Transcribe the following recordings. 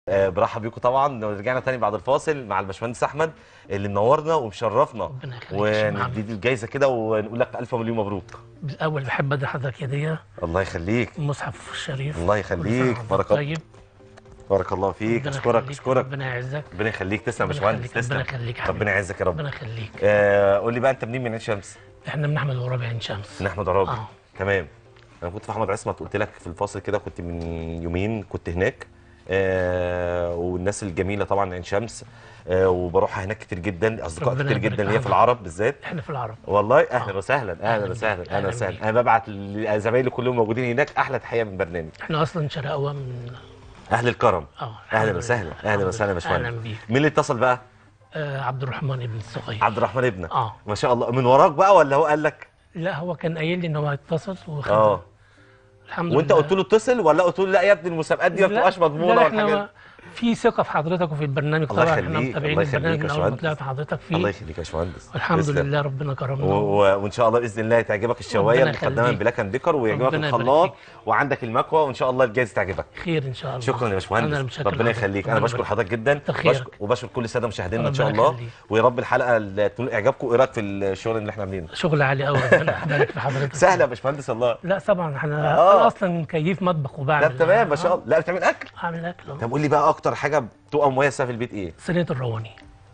آه، برحب بيكم طبعا رجعنا تاني بعد الفاصل مع الباشمهندس احمد اللي منورنا ومشرفنا ربنا يخليك يا شيخ محمد. ونديك الجايزه كده ونقول لك الف مليون مبروك بالأول بحب أدي حضرتك هدية الله يخليك مصحف الشريف الله كل يخليك. سنة وأنت بارك الله- طيب بارك الله فيك ربنا اشكرك يخليك، اشكرك ربنا يعزك ربنا يخليك تسلم يا ربنا باشمهندس يخليك، تسلم ربنا يخليك يا حبيبي. ربنا يعزك يا رب ربنا يخليك آه، قول لي بقى انت منين من عين شمس احنا من أحمد ورابع عين شمس من احمد عرابي اه تمام انا كنت في احمد عصمت قلت لك في الفاصل كده كنت من يومين كنت هناك آه والناس الجميله طبعا عين شمس آه وبروح هناك كتير جدا اصدقاء ربنا كتير يبارك جدا في ليا في حضرتك. العرب بالذات احنا في العرب والله اهلا آه. وسهلا اهلا أهلا وسهلا بيك، اهلا أهلا وسهلا بيك. انا ببعت لزمايلي كلهم موجودين هناك احلى تحيه من برنامج احنا أصلا شرقاوة من اهل الكرم اه اهلا الحمد وسهلا لله. اهلا الحمد وسهلا يا لله. أهلا باشمهندس بيك مين اللي اتصل بقى آه عبد الرحمن ابن الصغير عبد الرحمن ابنك اه ما شاء الله من وراك بقى ولا هو قال لك لا هو كان قايل لي ان هو هيتصل وخد اه الحمد وانت لله قلت له اتصل ولا قلت له لا يا ابني المسابقات دي ما لا- بتبقاش مضمونه لا ولا احنا حاجه ما- في ثقة في حضرتك وفي البرنامج الله طبعا احنا يخليك، متابعين الله البرنامج يخليك يا من أول ما باشمهندس. طلعت حضرتك فيه الله يخليك يا باشمهندس الحمد تسلم. لله ربنا كرمنا و... و... وان شاء الله باذن الله تعجبك الشوايه ربنا المقدمه من يخليك. بلاك اند ديكر ويعجبك ربنا يبارك الخلاط فيك. وعندك المكوى وان شاء الله الجايزه تعجبك خير ان شاء الله شكرا يا أنا باشمهندس المشكر ربنا حضرتك. يخليك انا ربنا بشكر يبارك حضرتك جدا كتر خيرك. وبشكر, وبشكر كل الساده مشاهدينا ان شاء ربنا الله يخليك. ويا رب الحلقه اللي تنول اعجابكم وايه رايك في الشغل اللي احنا عاملينه شغل عالي قوي ربنا يبارك في حضرتك سهله يا باشمهندس الله لا طبعا احنا آه. انا اصلا كيف مطبخ وبعمل لا تمام ما شاء الله لا بتعمل اكل اعمل اكل أهو. طب قول لي بقى اكتر حاجه بتبقى مميزه في البيت ايه صينيه الرواني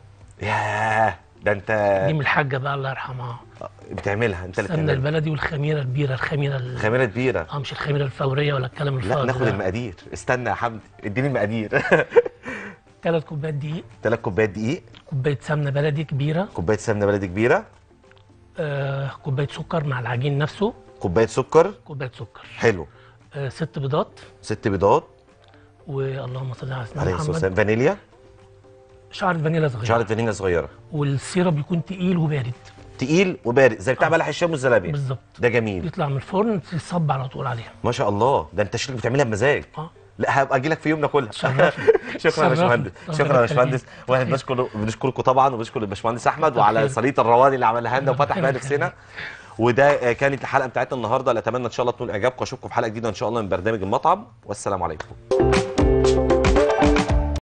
ياه ده انت دي من الحاجه بقى الله يرحمها بتعملها انت اللي السمنه بتعملها البلدي والخميره البيره الخميره ال... خميره كبيره اه مش الخميره الفوريه ولا الكلام لا الفاضي ناخد المقادير استنى يا حمدي اديني المقادير ثلاث كوبايات دقيق ثلاث كوبايات دقيق كوبايه سمنه بلدي كبيره كوبايه سمنه بلدي كبيره آه كوبايه سكر مع العجين نفسه كوبايه سكر كوبايه سكر حلو آه ست بيضات ست بيضات واللهم صل على سيدنا عليه الصلاه محمد والسلام فانيليا شعره فانيلا صغيره شعره فانيليا صغيره والسيرب يكون تقيل وبارد تقيل وبارد زي بتاع بلح الشام والزلابيه بالظبط ده جميل يطلع من الفرن تصب على طول عليها ما شاء الله ده انت شكلك بتعملها بمزاج اه لا هبقى اجي لك في يوم ناكلها شرفني. شكرا يا شرفني. باشمهندس ربنا شكرا يا باشمهندس يخليك. واحنا بنشكر بنشكركم طبعا وبنشكر الباشمهندس احمد كتر وعلى خيرك. صينيه الرواني اللي عملها لنا وفتح ربنا بيها نفسنا يخليك. وده آه، كانت الحلقه بتاعتنا النهارده اللي اتمنى ان شاء الله تكون اعجابكم واشوفكم في حلقه جديده ان شاء الله من برنامج المطعم والسلام عليكم